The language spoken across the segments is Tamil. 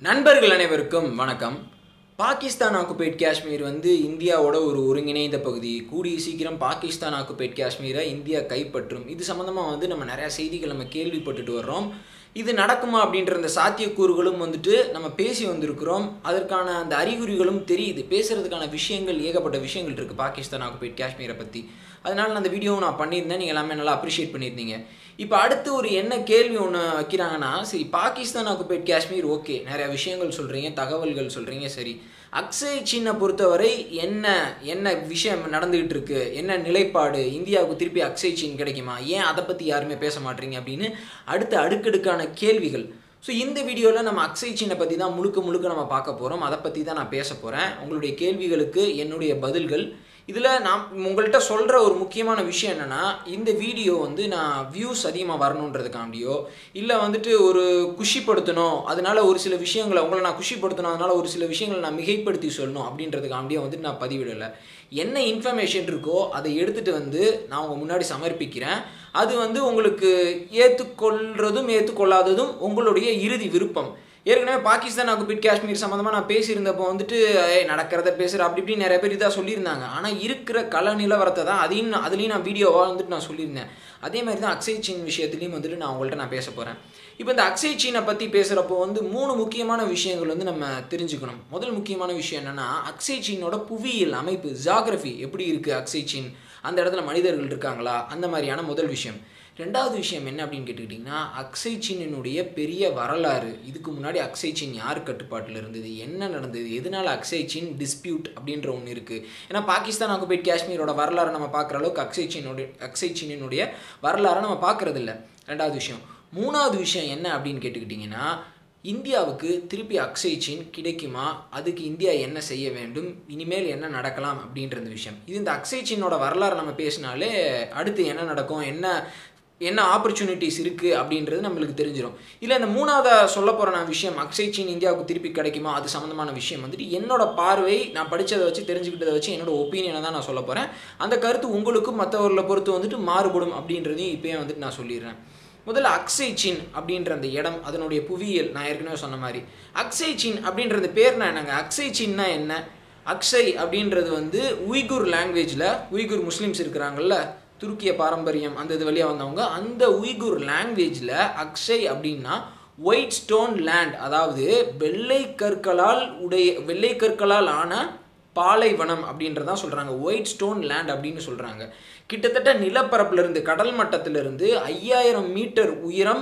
நண்பர்கள் அனைவருக்கும் வணக்கம் பாகிஸ்தான் ஆக்குபைட் காஷ்மீர் வந்து இந்தியாவோட ஒரு ஒருங்கிணைந்த பகுதி கூடிய சீக்கிரம் பாகிஸ்தான் ஆக்குபைட் காஷ்மீரை இந்தியா கைப்பற்றும் இது சம்மந்தமாக வந்து நம்ம நிறையா செய்திகள் நம்ம கேள்விப்பட்டுட்டு வர்றோம் இது நடக்குமா அப்படின்ற அந்த சாத்தியக்கூறுகளும் வந்துட்டு நம்ம பேசி வந்திருக்கிறோம் அதற்கான அந்த அறிகுறிகளும் தெரியுது பேசுறதுக்கான விஷயங்கள் ஏகப்பட்ட விஷயங்கள் இருக்குது பாகிஸ்தான் ஆக்குபைட் காஷ்மீரை பற்றி அதனால நான் அந்த வீடியோவை நான் பண்ணியிருந்தேன் நீங்கள் எல்லாமே நல்லா அப்ரிஷியேட் பண்ணியிருந்தீங்க இப்போ அடுத்து ஒரு என்ன கேள்வி ஒன்று வைக்கிறாங்கன்னா சரி பாகிஸ்தான் ஆக்குபைட் காஷ்மீர் ஓகே நிறைய விஷயங்கள் சொல்கிறீங்க தகவல்கள் சொல்கிறீங்க சரி அக்ஷய் சீனை பொறுத்தவரை என்ன என்ன விஷயம் நடந்துகிட்டு இருக்கு என்ன நிலைப்பாடு இந்தியாவுக்கு திருப்பி அக்ஷய் சீன் கிடைக்குமா ஏன் அதை பற்றி யாருமே பேச மாட்டீங்க அப்படின்னு அடுத்த அடுக்கடுக்கான கேள்விகள் ஸோ இந்த வீடியோவில் நம்ம அக்ஷய் சீனை பற்றி தான் முழுக்க முழுக்க நம்ம பார்க்க போகிறோம் அதை பற்றி தான் நான் பேச போகிறேன் உங்களுடைய கேள்விகளுக்கு என்னுடைய பதில்கள் இதில் நான் உங்கள்கிட்ட சொல்கிற ஒரு முக்கியமான விஷயம் என்னென்னா இந்த வீடியோ வந்து நான் வியூஸ் அதிகமாக வரணுன்றதுக்காண்டியோ இல்லை வந்துட்டு ஒரு குஷிப்படுத்தணும் அதனால ஒரு சில விஷயங்களை உங்களை நான் குஷிப்படுத்தணும் அதனால ஒரு சில விஷயங்களை நான் மிகைப்படுத்தி சொல்லணும் அப்படின்றதுக்காண்டியோ வந்துட்டு நான் பதிவிடலை என்ன இன்ஃபர்மேஷன் இருக்கோ அதை எடுத்துகிட்டு வந்து நான் உங்கள் முன்னாடி சமர்ப்பிக்கிறேன் அது வந்து உங்களுக்கு ஏற்றுக்கொள்றதும் ஏற்றுக்கொள்ளாததும் உங்களுடைய இறுதி விருப்பம் ஏற்கனவே பாகிஸ்தான் ஆக்குபைட் காஷ்மீர் சம்மந்தமாக நான் பேசியிருந்தப்போ வந்துட்டு ஏய் நடக்கிறத பேசுகிற அப்படி இப்படி நிறைய பேர் இதாக சொல்லியிருந்தாங்க ஆனால் இருக்கிற கள நிலவரத்தை தான் அதையும் நான் அதுலேயும் நான் வீடியோவாக வந்துட்டு நான் சொல்லியிருந்தேன் அதே மாதிரி தான் அக்ஷய் சீன் விஷயத்துலையும் வந்துட்டு நான் உங்கள்கிட்ட நான் பேச போகிறேன் இப்போ இந்த அக்ஷய் சீனை பற்றி பேசுகிறப்போ வந்து மூணு முக்கியமான விஷயங்கள் வந்து நம்ம தெரிஞ்சுக்கணும் முதல் முக்கியமான விஷயம் என்னென்னா அக்ஷய் சீனோட புவியியல் அமைப்பு ஜாகிரஃபி எப்படி இருக்குது அக்ஷய் சீன் அந்த இடத்துல மனிதர்கள் இருக்காங்களா அந்த மாதிரியான முதல் விஷயம் ரெண்டாவது விஷயம் என்ன அப்படின்னு கேட்டுக்கிட்டிங்கன்னா அக்ஷய் சீனினுடைய பெரிய வரலாறு இதுக்கு முன்னாடி அக்ஷய் சீன் யார் கட்டுப்பாட்டில் இருந்தது என்ன நடந்தது எதனால அக்ஷய் சீன் டிஸ்பியூட் அப்படின்ற ஒன்று இருக்குது ஏன்னா பாகிஸ்தான் ஆக்குபைட் காஷ்மீரோட வரலாறு நம்ம பார்க்குற அளவுக்கு அக்ஷய் சீனுடைய அக்ஷய் சீனினுடைய வரலாறை நம்ம பார்க்குறது இல்லை ரெண்டாவது விஷயம் மூணாவது விஷயம் என்ன அப்படின்னு கேட்டுக்கிட்டிங்கன்னா இந்தியாவுக்கு திருப்பி அக்ஷய் சீன் கிடைக்குமா அதுக்கு இந்தியா என்ன செய்ய வேண்டும் இனிமேல் என்ன நடக்கலாம் அப்படின்ற இந்த விஷயம் இது இந்த அக்ஷய் சீனோட வரலாறு நம்ம பேசினாலே அடுத்து என்ன நடக்கும் என்ன என்ன ஆப்பர்ச்சுனிட்டிஸ் இருக்குது அப்படின்றது நம்மளுக்கு தெரிஞ்சிடும் இல்லை இந்த மூணாவதாக சொல்ல போகிற நான் விஷயம் அக்ஷய் சீன் இந்தியாவுக்கு திருப்பி கிடைக்குமா அது சம்மந்தமான விஷயம் வந்துட்டு என்னோட பார்வை நான் படித்ததை வச்சு தெரிஞ்சுக்கிட்டதை வச்சு என்னோட ஒப்பீனியனை தான் நான் சொல்ல போகிறேன் அந்த கருத்து உங்களுக்கும் மற்றவர்களை பொறுத்து வந்துட்டு மாறுபடும் அப்படின்றதையும் இப்போயே வந்துட்டு நான் சொல்லிடுறேன் முதல்ல அக்ஷய் சீன் அப்படின்ற அந்த இடம் அதனுடைய புவியியல் நான் ஏற்கனவே சொன்ன மாதிரி அக்ஷய் சீன் அப்படின்றது பேர்னா என்னங்க அக்ஷய் சீன்னா என்ன அக்ஷய் அப்படின்றது வந்து உய்குர் லாங்குவேஜில் உய்குர் முஸ்லீம்ஸ் இருக்கிறாங்கல்ல துருக்கிய பாரம்பரியம் அந்த இது வழியாக வந்தவங்க அந்த உய்குர் லாங்குவேஜில் அக்ஷய் அப்படின்னா ஒயிட் ஸ்டோன் லேண்ட் அதாவது வெள்ளை கற்களால் உடைய வெள்ளை கற்களால் ஆன பாலைவனம் அப்படின்றதான் சொல்கிறாங்க ஒயிட் ஸ்டோன் லேண்ட் அப்படின்னு சொல்கிறாங்க கிட்டத்தட்ட நிலப்பரப்புலேருந்து கடல் மட்டத்திலிருந்து ஐயாயிரம் மீட்டர் உயரம்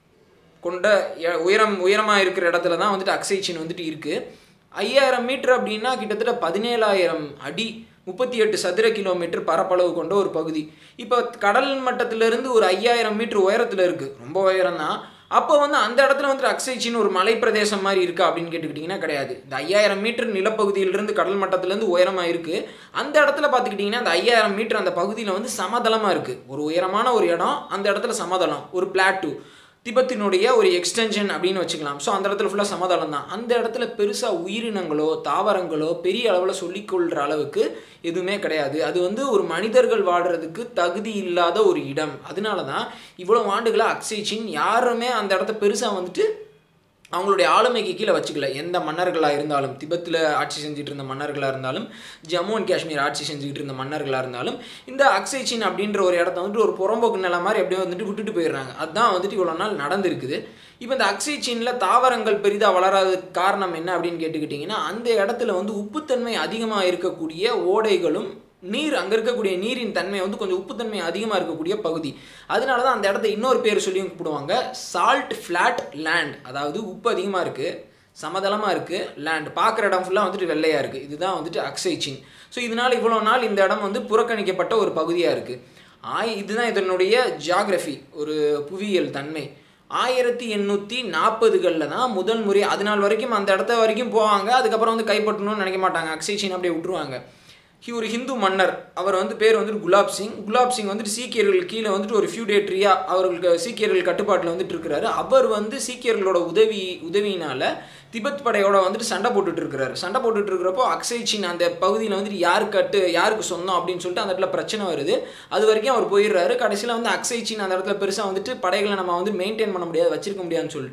கொண்ட உயரம் உயரமாக இருக்கிற இடத்துல தான் வந்துட்டு அக்ஷய் சீன் வந்துட்டு இருக்குது ஐயாயிரம் மீட்டர் அப்படின்னா கிட்டத்தட்ட பதினேழாயிரம் அடி முப்பத்தி எட்டு சதுர கிலோமீட்டர் பரப்பளவு கொண்ட ஒரு பகுதி இப்போ கடல் மட்டத்திலிருந்து ஒரு ஐயாயிரம் மீட்டர் உயரத்தில் இருக்குது ரொம்ப உயரம் தான் அப்போ வந்து அந்த இடத்துல வந்துட்டு அக்ஷய்ச்சின்னு ஒரு மலை பிரதேசம் மாதிரி இருக்கா அப்படின்னு கேட்டுக்கிட்டிங்கன்னா கிடையாது இந்த ஐயாயிரம் மீட்டர் நிலப்பகுதியிலிருந்து கடல் மட்டத்திலேருந்து உயரமாக இருக்குது அந்த இடத்துல பார்த்துக்கிட்டிங்கன்னா அந்த ஐயாயிரம் மீட்டர் அந்த பகுதியில் வந்து சமதளமாக இருக்குது ஒரு உயரமான ஒரு இடம் அந்த இடத்துல சமதளம் ஒரு பிளாட்டு திபத்தினுடைய ஒரு எக்ஸ்டென்ஷன் அப்படின்னு வச்சுக்கலாம் ஸோ அந்த இடத்துல ஃபுல்லாக சமதளம் தான் அந்த இடத்துல பெருசாக உயிரினங்களோ தாவரங்களோ பெரிய அளவில் சொல்லிக்கொள்கிற அளவுக்கு எதுவுமே கிடையாது அது வந்து ஒரு மனிதர்கள் வாழ்கிறதுக்கு தகுதி இல்லாத ஒரு இடம் அதனால தான் இவ்வளோ ஆண்டுகளாக அக்ஷய்ச்சின் யாருமே அந்த இடத்த பெருசாக வந்துட்டு அவங்களுடைய ஆளுமைக்கு கீழே வச்சுக்கல எந்த மன்னர்களாக இருந்தாலும் திபத்தில் ஆட்சி செஞ்சுட்டு இருந்த மன்னர்களாக இருந்தாலும் ஜம்மு அண்ட் காஷ்மீர் ஆட்சி செஞ்சுக்கிட்டு இருந்த மன்னர்களாக இருந்தாலும் இந்த அக்ஷய் சீன் அப்படின்ற ஒரு இடத்த வந்துட்டு ஒரு புறம்போக்கு நில மாதிரி எப்படியோ வந்துட்டு விட்டுட்டு போயிடுறாங்க அதுதான் வந்துட்டு இவ்வளோ நாள் நடந்திருக்குது இப்போ இந்த அக்ஷய் சீனில் தாவரங்கள் பெரிதாக வளராததுக்கு காரணம் என்ன அப்படின்னு கேட்டுக்கிட்டிங்கன்னா அந்த இடத்துல வந்து உப்புத்தன்மை அதிகமாக இருக்கக்கூடிய ஓடைகளும் நீர் அங்கே இருக்கக்கூடிய நீரின் தன்மை வந்து கொஞ்சம் உப்புத்தன்மை அதிகமாக இருக்கக்கூடிய பகுதி அதனால தான் அந்த இடத்த இன்னொரு பேர் சொல்லியும் கூப்பிடுவாங்க சால்ட் ஃப்ளாட் லேண்ட் அதாவது உப்பு அதிகமாக இருக்குது சமதளமாக இருக்குது லேண்ட் பார்க்குற இடம் ஃபுல்லாக வந்துட்டு வெள்ளையாக இருக்குது இதுதான் வந்துட்டு அக்ஷய் சீன் ஸோ இதனால் இவ்வளோ நாள் இந்த இடம் வந்து புறக்கணிக்கப்பட்ட ஒரு பகுதியாக இருக்குது ஆய் இதுதான் இதனுடைய ஜியாகிரஃபி ஒரு புவியியல் தன்மை ஆயிரத்தி எண்ணூற்றி நாற்பதுகளில் தான் முதல் முறை அது நாள் வரைக்கும் அந்த இடத்த வரைக்கும் போவாங்க அதுக்கப்புறம் வந்து கைப்பற்றணும்னு நினைக்க மாட்டாங்க அக்ஷய் சீன் அப்படியே விட்டுருவாங்க ஒரு ஹிந்து மன்னர் அவர் வந்து பேர் வந்துட்டு குலாப் சிங் குலாப் சிங் வந்துட்டு சீக்கியர்கள் கீழே வந்துட்டு ஒரு ஃபியூ டேட்ரியா அவர்களுக்கு சீக்கியர்கள் கட்டுப்பாட்டில் வந்துட்டு இருக்கிறாரு அவர் வந்து சீக்கியர்களோட உதவி உதவியினால திபெத் படையோட வந்துட்டு சண்டை போட்டுட்டு இருக்கிறாரு சண்டை போட்டுட்டு இருக்கிறப்போ அக்ஷய் சீன் அந்த பகுதியில் வந்துட்டு யார் கட்டு யாருக்கு சொந்தம் அப்படின்னு சொல்லிட்டு அந்த இடத்துல பிரச்சனை வருது அது வரைக்கும் அவர் போயிடுறாரு கடைசியில் வந்து அக்ஷய் சீன் அந்த இடத்துல பெருசாக வந்துட்டு படைகளை நம்ம வந்து மெயின்டைன் பண்ண முடியாது வச்சிருக்க முடியாதுன்னு சொல்லிட்டு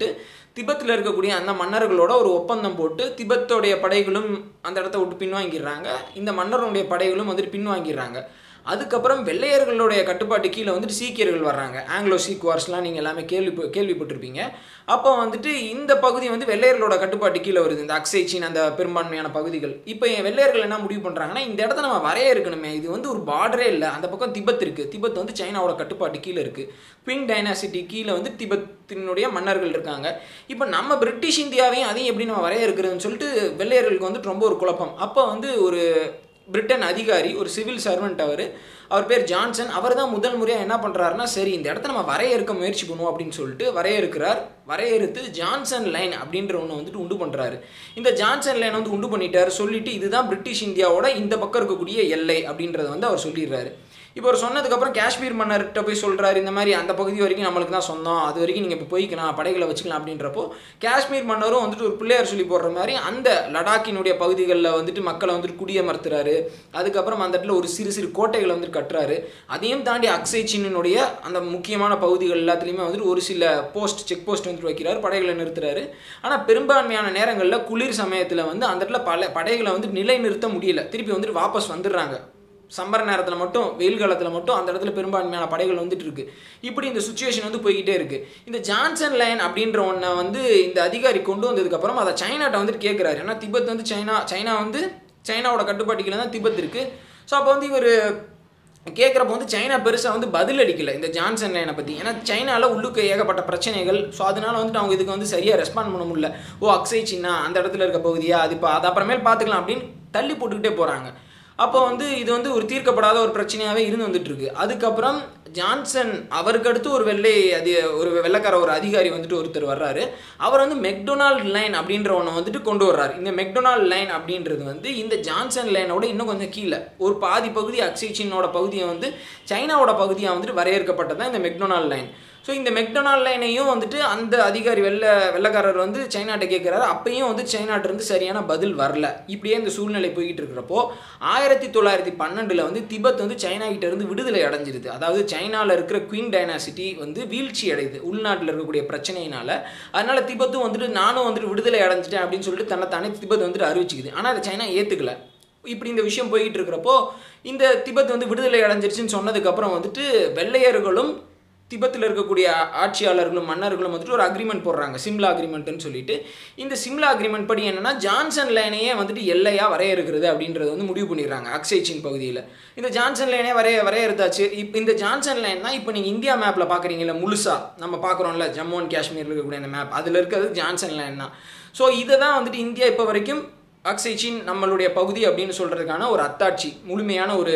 திபெத்தில் இருக்கக்கூடிய அந்த மன்னர்களோட ஒரு ஒப்பந்தம் போட்டு திபெத்தோடைய படைகளும் அந்த இடத்த விட்டு பின்வாங்கிடுறாங்க இந்த மன்னருடைய படைகளும் வந்துட்டு பின்வாங்கிடுறாங்க அதுக்கப்புறம் வெள்ளையர்களுடைய கட்டுப்பாட்டு கீழே வந்துட்டு சீக்கியர்கள் வர்றாங்க ஆங்கிலோ சீக் வார்ஸ்லாம் நீங்கள் எல்லாமே கேள்வி கேள்விப்பட்டிருப்பீங்க அப்போ வந்துட்டு இந்த பகுதி வந்து வெள்ளையர்களோட கட்டுப்பாட்டு கீழே வருது இந்த அக்ஸை சீன் அந்த பெரும்பான்மையான பகுதிகள் இப்போ வெள்ளையர்கள் என்ன முடிவு பண்ணுறாங்கன்னா இந்த இடத்த நம்ம வரைய இருக்கணுமே இது வந்து ஒரு பார்டரே இல்லை அந்த பக்கம் திபெத் இருக்குது திபெத் வந்து சைனாவோட கட்டுப்பாட்டு கீழே இருக்குது குவிங் டைனாசிட்டி கீழே வந்து திபெத்தினுடைய மன்னர்கள் இருக்காங்க இப்போ நம்ம பிரிட்டிஷ் இந்தியாவையும் அதையும் எப்படி நம்ம வரைய இருக்கிறதுன்னு சொல்லிட்டு வெள்ளையர்களுக்கு வந்துட்டு ரொம்ப ஒரு குழப்பம் அப்போ வந்து ஒரு பிரிட்டன் அதிகாரி ஒரு சிவில் சர்வெண்ட் அவர் அவர் பேர் ஜான்சன் அவர் தான் முதல் முறையாக என்ன பண்ணுறாருன்னா சரி இந்த இடத்த நம்ம வரையறுக்க முயற்சி பண்ணுவோம் அப்படின்னு சொல்லிட்டு வரையறுக்கிறார் வரையறுத்து ஜான்சன் லைன் அப்படின்ற ஒன்று வந்துட்டு உண்டு பண்ணுறாரு இந்த ஜான்சன் லைன் வந்து உண்டு பண்ணிட்டார் சொல்லிட்டு இதுதான் பிரிட்டிஷ் இந்தியாவோட இந்த பக்கம் இருக்கக்கூடிய எல்லை அப்படின்றத வந்து அவர் சொல்லிடுறாரு இப்போ அவர் சொன்னதுக்கப்புறம் காஷ்மீர் மன்னர்கிட்ட போய் சொல்கிறாரு இந்த மாதிரி அந்த பகுதி வரைக்கும் நம்மளுக்கு தான் சொந்தம் அது வரைக்கும் நீங்கள் இப்போ போய்க்கலாம் படைகளை வச்சுக்கலாம் அப்படின்றப்போ காஷ்மீர் மன்னரும் வந்துட்டு ஒரு பிள்ளையார் சொல்லி போடுற மாதிரி அந்த லடாக்கினுடைய பகுதிகளில் வந்துட்டு மக்களை வந்துட்டு குடியமர்த்துறாரு அதுக்கப்புறம் அந்த இடத்துல ஒரு சிறு சிறு கோட்டைகளை வந்துட்டு கட்டுறாரு அதையும் தாண்டி அக்ஸை சீனினுடைய அந்த முக்கியமான பகுதிகள் எல்லாத்துலேயுமே வந்துட்டு ஒரு சில போஸ்ட் செக் போஸ்ட் வந்துட்டு வைக்கிறாரு படைகளை நிறுத்துறாரு ஆனால் பெரும்பான்மையான நேரங்களில் குளிர் சமயத்தில் வந்து அந்த இடத்துல பல படைகளை வந்து நிலை நிறுத்த முடியல திருப்பி வந்துட்டு வாபஸ் வந்துடுறாங்க சம்மர் நேரத்தில் மட்டும் வெயில் காலத்தில் மட்டும் அந்த இடத்துல பெரும்பான்மையான படைகள் வந்துட்டு இருக்கு இப்படி இந்த சுச்சுவேஷன் வந்து போய்கிட்டே இருக்கு இந்த ஜான்சன் லைன் அப்படின்ற ஒன்றை வந்து இந்த அதிகாரி கொண்டு வந்ததுக்கப்புறம் அதை சைனாட்ட வந்துட்டு கேட்குறாரு ஏன்னா திபெத் வந்து சைனா சைனா வந்து சைனாவோட கட்டுப்பாட்டுக்கில் தான் திபெத் இருக்கு ஸோ அப்போ வந்து இவர் கேட்குறப்ப வந்து சைனா பெருசாக வந்து பதில் அடிக்கல இந்த ஜான்சன் லைனை பற்றி ஏன்னா சைனாவில் உள்ளுக்கு ஏகப்பட்ட பிரச்சனைகள் ஸோ அதனால வந்துட்டு அவங்க இதுக்கு வந்து சரியாக ரெஸ்பாண்ட் பண்ண முடியல ஓ அக்ஸை சின்னா அந்த இடத்துல இருக்க பகுதியா அது இப்போ அது அப்புறமேல் பார்த்துக்கலாம் அப்படின்னு தள்ளி போட்டுக்கிட்டே போகிறாங்க அப்போ வந்து இது வந்து ஒரு தீர்க்கப்படாத ஒரு பிரச்சனையாகவே இருந்து வந்துட்டு இருக்கு அதுக்கப்புறம் ஜான்சன் அவருக்கு அடுத்து ஒரு வெள்ளை அதி ஒரு வெள்ளைக்கார ஒரு அதிகாரி வந்துட்டு ஒருத்தர் வர்றாரு அவர் வந்து மெக்டொனால்ட் லைன் அப்படின்ற ஒன்று வந்துட்டு கொண்டு வர்றாரு இந்த மெக்டொனால்ட் லைன் அப்படின்றது வந்து இந்த ஜான்சன் லைனோட இன்னும் கொஞ்சம் கீழே ஒரு பாதி பகுதி அக்ஸைச்சினோட பகுதியை வந்து சைனாவோட பகுதியாக வந்துட்டு வரையறுக்கப்பட்டதான் இந்த மெக்டொனால்ட் லைன் ஸோ இந்த மெக்டொனால்ட் லைனையும் வந்துட்டு அந்த அதிகாரி வெள்ளை வெள்ளைக்காரர் வந்து சைனாட்ட கேட்குறாரு அப்பயும் வந்து சைனாட்டிருந்து சரியான பதில் வரல இப்படியே இந்த சூழ்நிலை போய்கிட்டு இருக்கிறப்போ ஆயிரத்தி தொள்ளாயிரத்தி பன்னெண்டில் வந்து திபெத் வந்து சைனா கிட்ட இருந்து விடுதலை அடைஞ்சிருது அதாவது சைனாவில் இருக்கிற குயின் டைனாசிட்டி வந்து வீழ்ச்சி அடையுது உள்நாட்டில் இருக்கக்கூடிய பிரச்சனையினால அதனால திபெத்தும் வந்துட்டு நானும் வந்துட்டு விடுதலை அடைஞ்சிட்டேன் அப்படின்னு சொல்லிட்டு தன்னைத்தானே திபெத் வந்துட்டு அறிவிச்சுக்குது ஆனால் அதை சைனா ஏற்றுக்கல இப்படி இந்த விஷயம் போய்கிட்டு இருக்கிறப்போ இந்த திபெத் வந்து விடுதலை அடைஞ்சிருச்சுன்னு சொன்னதுக்கப்புறம் வந்துட்டு வெள்ளையர்களும் திபத்தில் இருக்கக்கூடிய ஆட்சியாளர்களும் மன்னர்களும் வந்துட்டு ஒரு அக்ரிமெண்ட் போடுறாங்க சிம்லா அக்ரிமெண்ட்னு சொல்லிட்டு இந்த சிம்லா அக்ரிமெண்ட் படி என்னன்னா ஜான்சன் லைனையே வந்துட்டு எல்லையாக வரையறுக்கிறது அப்படின்றது வந்து முடிவு பண்ணிடுறாங்க அக்ஸைச்சின் பகுதியில் இந்த ஜான்சன் லைனே வரைய வரையறுத்தாச்சு இப்போ இந்த ஜான்சன் லைன் தான் இப்போ நீங்கள் இந்தியா மேப்பில் பார்க்குறீங்கல்ல முழுசாக நம்ம பார்க்குறோம்ல ஜம்மு அண்ட் காஷ்மீரில் இருக்கக்கூடிய அந்த மேப் அதில் இருக்கிறது ஜான்சன் லைன் தான் ஸோ இதை தான் வந்துட்டு இந்தியா இப்போ வரைக்கும் அக்ஸைச்சின் நம்மளுடைய பகுதி அப்படின்னு சொல்கிறதுக்கான ஒரு அத்தாட்சி முழுமையான ஒரு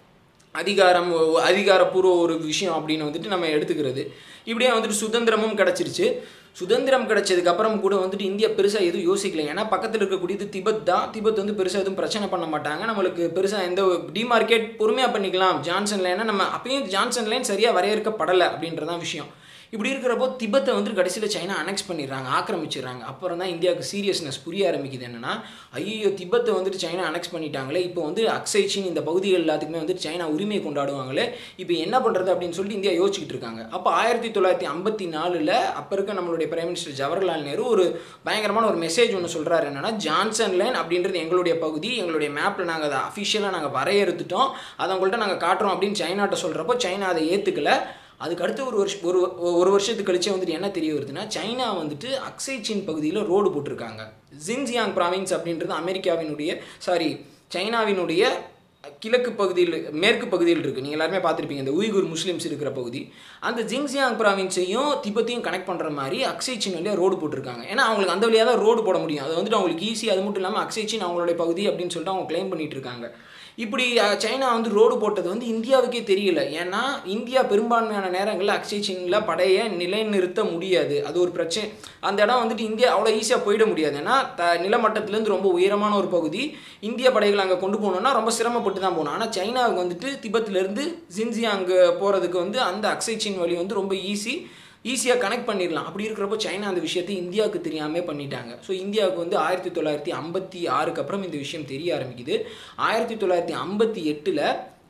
அதிகாரம் ஒ- அதிகாரப்பூர்வ ஒரு விஷயம் அப்படின்னு வந்துட்டு நம்ம எடுத்துக்கிறது இப்படியே வந்துட்டு சுதந்திரமும் கிடச்சிருச்சு சுதந்திரம் கிடைச்சதுக்கு அப்புறம் கூட வந்துட்டு இந்தியா பெருசாக எதுவும் யோசிக்கல ஏன்னா பக்கத்தில் இருக்கக்கூடியது திபெத் தான் திபெத் வந்து பெருசாக எதுவும் பிரச்சனை பண்ண மாட்டாங்க நம்மளுக்கு பெருசாக எந்த டிமார்க்கெட் பொறுமையாக பண்ணிக்கலாம் ஜான்சன் லைனை நம்ம அப்பயும் ஜான்சன் லைன் சரியாக வரையறுக்கப்படலை அப்படின்றதான் விஷயம் இப்படி இருக்கிறப்போ திபெத்தை வந்து கடைசியில் சைனா அனெக்ஸ் பண்ணிடுறாங்க ஆக்கிரமிச்சிடுறாங்க அப்புறம் தான் இந்தியாவுக்கு சீரியஸ்னஸ் புரிய ஆரம்பிக்குது என்னன்னா ஐயோ திபெத்தை வந்துட்டு சைனா அனெக்ஸ் பண்ணிட்டாங்களே இப்போ வந்து அக்ஸைச்சின் இந்த பகுதிகள் எல்லாத்துக்குமே வந்துட்டு சைனா உரிமை கொண்டாடுவாங்களே இப்போ என்ன பண்ணுறது அப்படின்னு சொல்லிட்டு இந்தியா யோசிச்சுக்கிட்டு இருக்காங்க அப்போ ஆயிரத்தி தொள்ளாயிரத்தி ஐம்பத்தி நாலில் அப்போ இருக்க நம்மளுடைய பிரைம் மினிஸ்டர் ஜவஹர்லால் நேரு ஒரு பயங்கரமான ஒரு மெசேஜ் ஒன்று சொல்கிறாரு என்னன்னா ஜான்சன் லைன் அப்படின்றது எங்களுடைய பகுதி எங்களுடைய மேப்பில் நாங்கள் அதை அஃபிஷியலாக நாங்கள் வரையறுத்துட்டோம் அதை உங்கள்கிட்ட நாங்கள் காட்டுறோம் அப்படின்னு சைனாட்ட சொல்கிறப்போ சைனா அதை ஏற்றுக்கல அதுக்கு அடுத்து ஒரு வருஷம் ஒரு ஒரு வருஷத்துக்கு கழிச்சே வந்துட்டு என்ன தெரிய வருதுன்னா சைனா வந்துட்டு அக்ஸை சீன் பகுதியில் ரோடு போட்டிருக்காங்க ஜின்ஜியாங் ப்ராவின்ஸ் அப்படின்றது அமெரிக்காவினுடைய சாரி சைனாவினுடைய கிழக்கு பகுதியில் மேற்கு பகுதியில் இருக்குது நீங்கள் எல்லாருமே பார்த்துருப்பீங்க இந்த உய்குர் முஸ்லீம்ஸ் இருக்கிற பகுதி அந்த ஜிங்ஜியாங் ப்ராவின்ஸையும் திபெத்தையும் கனெக்ட் பண்ணுற மாதிரி அக்ஸை சீன் வழியாக ரோடு போட்டிருக்காங்க ஏன்னா அவங்களுக்கு அந்த வழியாக தான் ரோடு போட முடியும் அது வந்துட்டு அவங்களுக்கு ஈஸி அது மட்டும் இல்லாமல் அக்ஸை சீன் அவங்களுடைய பகுதி அப்படின்னு சொல்லிட்டு அவங்க க்ளைம் பண்ணிட்டு இருக்காங்க இப்படி அஹ், சைனா வந்து ரோடு போட்டது வந்து இந்தியாவுக்கே தெரியல ஏன்னா இந்தியா பெரும்பான்மையான நேரங்களில் அக்ஸை சீனில் படையை நிலைநிறுத்த முடியாது அது ஒரு பிரச்சனை அந்த இடம் வந்துட்டு இந்தியா அவ்வளோ ஈஸியாக போயிட முடியாது ஏன்னா த நிலமட்டத்திலேருந்து ரொம்ப உயரமான ஒரு பகுதி இந்திய படைகள் அங்கே கொண்டு போகணுன்னா ரொம்ப சிரமப்பட்டு தான் போகணும் ஆனால் சைனாவுக்கு வந்துட்டு திபெத்திலேருந்து ஜின்ஜியாங் போகிறதுக்கு வந்து அந்த அக்ஸை சீன் வழி வந்து ரொம்ப ஈஸி ஈஸியாக கனெக்ட் பண்ணிடலாம் அப்படி இருக்கிறப்போ சைனா அந்த விஷயத்தை இந்தியாவுக்கு தெரியாமே பண்ணிட்டாங்க ஸோ இந்தியாவுக்கு வந்து ஆயிரத்தி தொள்ளாயிரத்தி ஐம்பத்தி ஆறுக்கு அப்புறம் இந்த விஷயம் தெரிய ஆரம்பிக்குது ஆயிரத்தி தொள்ளாயிரத்தி ஐம்பத்தி எட்டில்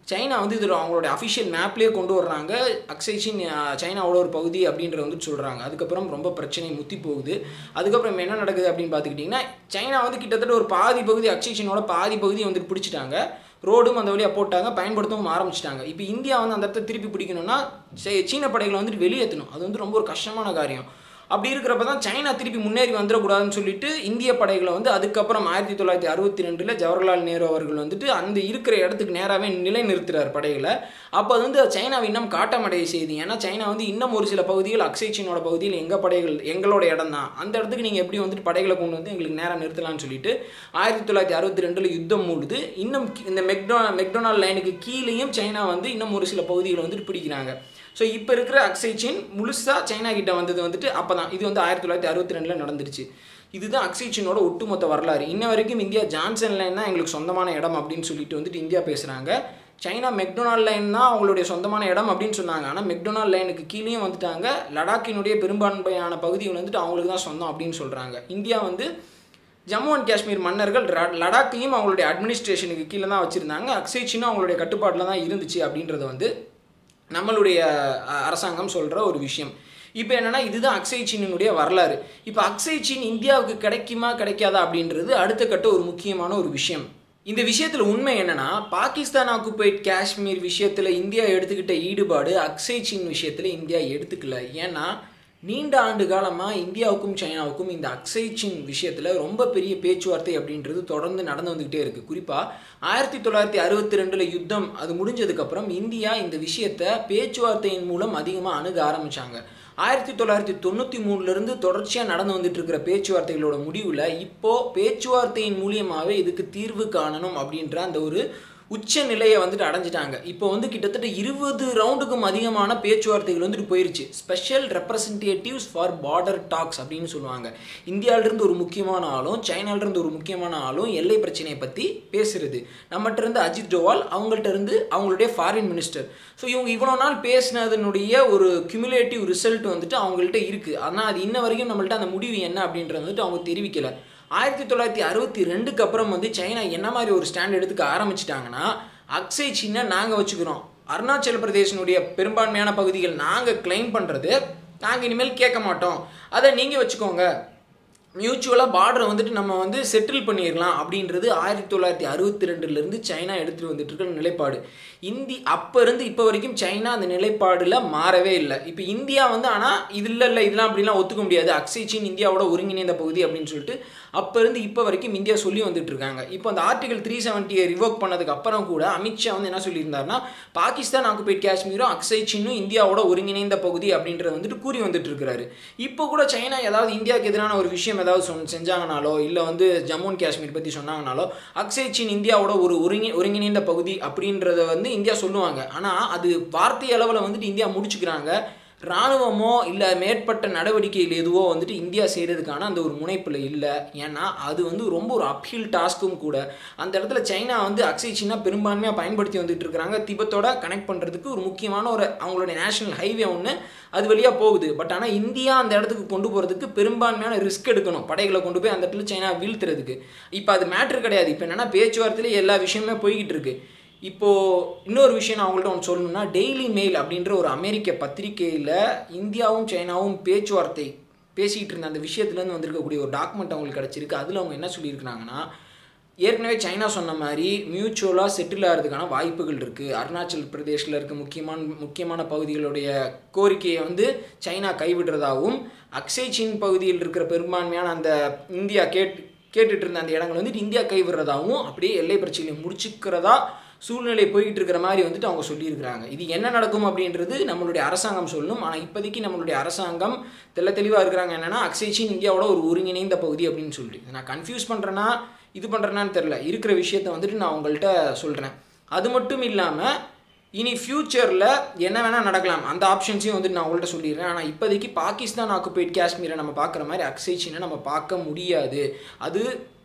சைனா வந்து இது அவங்களோட அஃபிஷியல் மேப்லேயே கொண்டு வர்றாங்க அக்சைச்சின் சைனாவோட ஒரு பகுதி அப்படின்றத வந்து சொல்கிறாங்க அதுக்கப்புறம் ரொம்ப பிரச்சனை முத்தி போகுது அதுக்கப்புறம் என்ன நடக்குது அப்படின்னு பார்த்துக்கிட்டிங்கன்னா சைனா வந்து கிட்டத்தட்ட ஒரு பாதி பகுதி அக்சைச்சினோட பாதி பகுதியை வந்துட்டு பிடிச்சிட்டாங்க ரோடும் அந்த வழியாக போட்டாங்க பயன்படுத்தவும் ஆரம்பிச்சிட்டாங்க இப்போ இந்தியா வந்து அந்த இடத்த திருப்பி பிடிக்கணும்னா சீ- சீன படைகளை வந்துட்டு வெளியேற்றணும் அது வந்து ரொம்ப ஒரு கஷ்டமான காரியம் அப்படி இருக்கிறப்ப தான் சைனா திருப்பி முன்னேறி வந்துடக்கூடாதுன்னு சொல்லிட்டு இந்திய படைகளை வந்து அதுக்கப்புறம் ஆயிரத்தி தொள்ளாயிரத்தி அறுபத்தி ரெண்டில் ஜவஹர்லால் நேரு அவர்கள் வந்துட்டு அந்த இருக்கிற இடத்துக்கு நேராகவே நிலைநிறுத்துறார் படைகளை அப்போ அது வந்து சைனாவை இன்னும் காட்டமடைய செய்யுது ஏன்னா சைனா வந்து இன்னும் ஒரு சில பகுதிகள் அக்ஷய் சீனோட பகுதியில் எங்கள் படைகள் எங்களோட இடம் தான் அந்த இடத்துக்கு நீங்கள் எப்படி வந்துட்டு படைகளை கொண்டு வந்து எங்களுக்கு நேராக நிறுத்தலாம்னு சொல்லிட்டு ஆயிரத்தி தொள்ளாயிரத்தி அறுபத்தி ரெண்டில் யுத்தம் மூடுது இன்னும் கி- இந்த மெக்டோ மெக்டொனால் லைனுக்கு கீழேயும் சைனா வந்து இன்னும் ஒரு சில பகுதிகளை வந்துட்டு பிடிக்கிறாங்க ஸோ இப்போ இருக்கிற அக்ஷய் சீன் முழுசாக சைனா கிட்ட வந்தது வந்துட்டு அப்போ தான் இது வந்து ஆயிரத்தி தொள்ளாயிரத்தி அறுபத்தி ரெண்டில் நடந்துருச்சு இதுதான் அக்ஷய் சீனோட ஒட்டுமொத்த வரலாறு இன்ன வரைக்கும் இந்தியா ஜான்சன் லைன் தான் எங்களுக்கு சொந்தமான இடம் அப்படின்னு சொல்லிட்டு வந்துட்டு இந்தியா பேசுகிறாங்க சைனா மெக்டொனால் லைன் தான் அவங்களுடைய சொந்தமான இடம் அப்படின்னு சொன்னாங்க ஆனால் மெக்டொனால் லைனுக்கு கீழேயும் வந்துட்டாங்க லடாக்கினுடைய பெரும்பான்மையான பகுதிகள் வந்துட்டு அவங்களுக்கு தான் சொந்தம் அப்படின்னு சொல்கிறாங்க இந்தியா வந்து ஜம்மு அண்ட் காஷ்மீர் மன்னர்கள் ர- லடாக்கையும் அவங்களுடைய அட்மினிஸ்ட்ரேஷனுக்கு கீழே தான் வச்சுருந்தாங்க அக்ஷய் சீனும் அவங்களுடைய கட்டுப்பாட்டில் தான் இருந்துச்சு அப்படின்றது வந்து நம்மளுடைய அ, அரசாங்கம் சொல்கிற ஒரு விஷயம் இப்போ என்னன்னா இதுதான் அக்ஷய் சீனினுடைய வரலாறு இப்போ அக்ஷய் சீன் இந்தியாவுக்கு கிடைக்குமா கிடைக்காதா அப்படின்றது அடுத்த கட்ட ஒரு முக்கியமான ஒரு விஷயம் இந்த விஷயத்தில் உண்மை என்னன்னா பாகிஸ்தான் ஆக்குபைட் காஷ்மீர் விஷயத்தில் இந்தியா எடுத்துக்கிட்ட ஈடுபாடு அக்ஷய் சீன் விஷயத்தில் இந்தியா எடுத்துக்கல ஏன்னா நீண்ட ஆண்டு காலமாக இந்தியாவுக்கும் சைனாவுக்கும் இந்த அக்ஷய் சீன் விஷயத்தில் ரொம்ப பெரிய பேச்சுவார்த்தை அப்படின்றது தொடர்ந்து நடந்து வந்துக்கிட்டே இருக்குது குறிப்பாக ஆயிரத்தி தொள்ளாயிரத்தி அறுபத்தி ரெண்டில் யுத்தம் அது முடிஞ்சதுக்கப்புறம் இந்தியா இந்த விஷயத்தை பேச்சுவார்த்தையின் மூலம் அதிகமாக அணுக ஆரம்பித்தாங்க ஆயிரத்தி தொள்ளாயிரத்தி தொண்ணூற்றி மூணுலேருந்து தொடர்ச்சியாக நடந்து வந்துட்டு இருக்கிற பேச்சுவார்த்தைகளோட முடிவில் இப்போது பேச்சுவார்த்தையின் மூலியமாகவே இதுக்கு தீர்வு காணணும் அப்படின்ற அந்த ஒரு உச்ச நிலையை வந்துட்டு அடைஞ்சிட்டாங்க இப்போ வந்து கிட்டத்தட்ட இருபது ரவுண்டுக்கும் அதிகமான பேச்சுவார்த்தைகள் வந்துட்டு போயிருச்சு special representatives for border talks அப்படின்னு சொல்லுவாங்க இந்தியாவிலிருந்து ஒரு முக்கியமான ஆளும் சைனாலிருந்து ஒரு முக்கியமான ஆளும் எல்லை பிரச்சனையை பற்றி பேசுறது நம்மகிட்ட இருந்து அஜித் டோவால் அவங்கள்ட்ட இருந்து அவங்களுடைய ஃபாரின் மினிஸ்டர் ஸோ இவங்க இவ்வளோ நாள் பேசினதனுடைய ஒரு கியூமுலேட்டிவ் ரிசல்ட் வந்துட்டு அவங்கள்ட்ட இருக்குது ஆனால் அது இன்ன வரைக்கும் நம்மள்ட்ட அந்த முடிவு என்ன அப்படின்றது வந்துட்டு அவங்க தெரிவிக்கலை ஆயிரத்தி தொள்ளாயிரத்தி அறுபத்தி ரெண்டுக்கு அப்புறம் வந்து சைனா என்ன மாதிரி ஒரு ஸ்டாண்ட் எடுத்துக்க ஆரம்பிச்சிட்டாங்கன்னா அக்ஷய் சின்ன நாங்கள் வச்சுக்கிறோம் அருணாச்சல பிரதேசனுடைய பெரும்பான்மையான பகுதிகள் நாங்கள் கிளைம் பண்ணுறது நாங்கள் இனிமேல் கேட்க மாட்டோம் அதை நீங்கள் வச்சுக்கோங்க மியூச்சுவலாக பார்டரை வந்துட்டு நம்ம வந்து செட்டில் பண்ணிடலாம் அப்படின்றது ஆயிரத்தி தொள்ளாயிரத்தி அறுபத்தி ரெண்டுலேருந்து சைனா எடுத்துகிட்டு வந்துட்டு இருக்கிற நிலைப்பாடு இந்தி அப்போ இருந்து இப்போ வரைக்கும் சைனா அந்த நிலைப்பாடில் மாறவே இல்லை இப்போ இந்தியா வந்து ஆனால் இது இல்லை இல்லை இதெல்லாம் அப்படிலாம் ஒத்துக்க முடியாது அக்ஷய் சீன் இந்தியாவோட ஒருங்கிணைந்த பகுதி அப்படின்னு சொல்லிட்டு அப்போ இருந்து இப்போ வரைக்கும் இந்தியா சொல்லி வந்துட்டு இருக்காங்க இப்போ அந்த ஆர்டிகல் த்ரீ செவன்ட்டியை ரிவோக் பண்ணதுக்கு அப்புறம் கூட அமித்ஷா வந்து என்ன சொல்லியிருந்தாருன்னா பாகிஸ்தான் ஆக்குபைட் காஷ்மீரும் அக்ஷய் சீனும் இந்தியாவோட ஒருங்கிணைந்த பகுதி அப்படின்றத வந்துட்டு கூறி வந்துட்டு இருக்கிறாரு இப்போ கூட சைனா ஏதாவது இந்தியாவுக்கு எதிரான ஒரு விஷயம் ஏதாவது சொன் செஞ்சாங்கனாலோ இல்லை வந்து ஜம்மு அண்ட் காஷ்மீர் பற்றி சொன்னாங்கனாலோ அக்ஷய் சீன் இந்தியாவோட ஒரு ஒருங்கி ஒருங்கிணைந்த பகுதி அப்படின்றத வந்து இந்தியா சொல்லுவாங்க ஆனால் அது வார்த்தை அளவில் வந்துட்டு இந்தியா முடிச்சுக்கிறாங்க இராணுவமோ இல்லை மேற்பட்ட நடவடிக்கைகள் எதுவோ வந்துட்டு இந்தியா செய்கிறதுக்கான அந்த ஒரு முனைப்பில் இல்லை ஏன்னா அது வந்து ரொம்ப ஒரு அப்ஹில் டாஸ்க்கும் கூட அந்த இடத்துல சைனா வந்து அக்ஷய் சீனா பெரும்பான்மையாக பயன்படுத்தி வந்துட்டு இருக்கிறாங்க திபத்தோட கனெக்ட் பண்ணுறதுக்கு ஒரு முக்கியமான ஒரு அவங்களுடைய நேஷனல் ஹைவே ஒன்று அது வழியாக போகுது பட் ஆனால் இந்தியா அந்த இடத்துக்கு கொண்டு போகிறதுக்கு பெரும்பான்மையான ரிஸ்க் எடுக்கணும் படைகளை கொண்டு போய் அந்த இடத்துல சைனா வீழ்த்துறதுக்கு இப்போ அது மேட்ரு கிடையாது இப்போ என்னென்னா பேச்சுவார்த்தையில எல்லா விஷயமே போய்கிட்டு இருக்கு இப்போது இன்னொரு விஷயம் நான் அவங்கள்ட்ட ஒன்று சொல்லணும்னா டெய்லி மெயில் அப்படின்ற ஒரு அமெரிக்க பத்திரிகையில் இந்தியாவும் சைனாவும் பேச்சுவார்த்தை பேசிகிட்டு இருந்த அந்த விஷயத்துலேருந்து வந்திருக்கக்கூடிய ஒரு டாக்குமெண்ட் அவங்களுக்கு கிடச்சிருக்கு அதில் அவங்க என்ன சொல்லியிருக்கிறாங்கன்னா ஏற்கனவே சைனா சொன்ன மாதிரி மியூச்சுவலாக செட்டில் ஆகிறதுக்கான வாய்ப்புகள் இருக்குது அருணாச்சல் பிரதேஷில் இருக்க முக்கியமான முக்கியமான பகுதிகளுடைய கோரிக்கையை வந்து சைனா கைவிடுறதாகவும் அக்ஷய் சீன் பகுதியில் இருக்கிற பெரும்பான்மையான அந்த இந்தியா கேட் கேட்டுட்டு இருந்த அந்த இடங்கள் வந்துட்டு இந்தியா கைவிடுறதாகவும் அப்படியே எல்லை பிரச்சனையை முடிச்சுக்கிறதா சூழ்நிலை போய்கிட்டு இருக்கிற மாதிரி வந்துட்டு அவங்க சொல்லியிருக்கிறாங்க இது என்ன நடக்கும் அப்படின்றது நம்மளுடைய அரசாங்கம் சொல்லணும் ஆனால் இப்போதைக்கு நம்மளுடைய அரசாங்கம் தெள்ள தெளிவாக இருக்கிறாங்க என்னென்னா அக்ஷய் சீன் இந்தியாவோட ஒரு ஒருங்கிணைந்த பகுதி அப்படின்னு சொல்லிட்டு நான் கன்ஃபியூஸ் பண்ணுறேன்னா இது பண்ணுறேன்னான்னு தெரில இருக்கிற விஷயத்த வந்துட்டு நான் உங்கள்கிட்ட சொல்கிறேன் அது மட்டும் இல்லாமல் இனி ஃப்யூச்சரில் என்ன வேணால் நடக்கலாம் அந்த ஆப்ஷன்ஸையும் வந்துட்டு நான் உங்கள்கிட்ட சொல்லிடுறேன் ஆனால் இப்போதைக்கு பாகிஸ்தான் ஆக்குபைட் காஷ்மீரை நம்ம பார்க்குற மாதிரி அக்ஷய் சீனை நம்ம பார்க்க முடியாது அது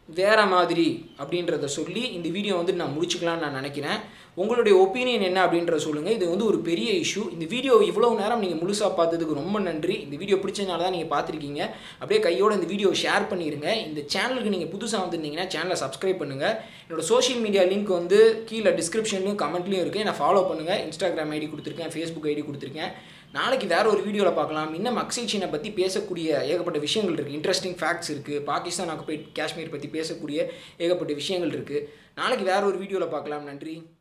வேற மாதிரி அப்படின்றத சொல்லி இந்த வீடியோ வந்து நான் முடிச்சுக்கலாம்னு நான் நினைக்கிறேன் உங்களுடைய ஒப்பீனியன் என்ன அப்படின்றத சொல்லுங்கள் இது வந்து ஒரு பெரிய இஷ்யூ இந்த வீடியோ இவ்வளோ நேரம் நீங்கள் முழுசாக பார்த்ததுக்கு ரொம்ப நன்றி இந்த வீடியோ பிடிச்சதுனால தான் நீங்கள் பார்த்துருக்கீங்க அப்படியே கையோட இந்த வீடியோ ஷேர் பண்ணிடுங்க இந்த சேனலுக்கு நீங்கள் புதுசாக வந்திருந்தீங்கன்னா சேனலை சப்ஸ்கிரைப் பண்ணுங்கள் என்னோட சோஷியல் மீடியா லிங்க் வந்து கீழே டிஸ்கிரிப்ஷன்லையும் கமெண்ட்லையும் இருக்குது என்னை ஃபாலோ பண்ணுங்கள் இன்ஸ்டாகிராம் ஐடி கொடுத்துருக்கேன் ஃபேஸ்புக் ஐடி கொடுத்துருக்கேன் நாளைக்கு வேற ஒரு வீடியோவில் பார்க்கலாம் இன்னும் மக்சீச்சினை பற்றி பேசக்கூடிய ஏகப்பட்ட விஷயங்கள் இருக்குது இன்ட்ரெஸ்டிங் ஃபேக்ட்ஸ் இருக்குது பாகிஸ்தான் ஆக்குபைட் காஷ்மீர் பற்றி பேசக்கூடிய ஏகப்பட்ட விஷயங்கள் இருக்குது நாளைக்கு வேற ஒரு வீடியோவில் பார்க்கலாம் நன்றி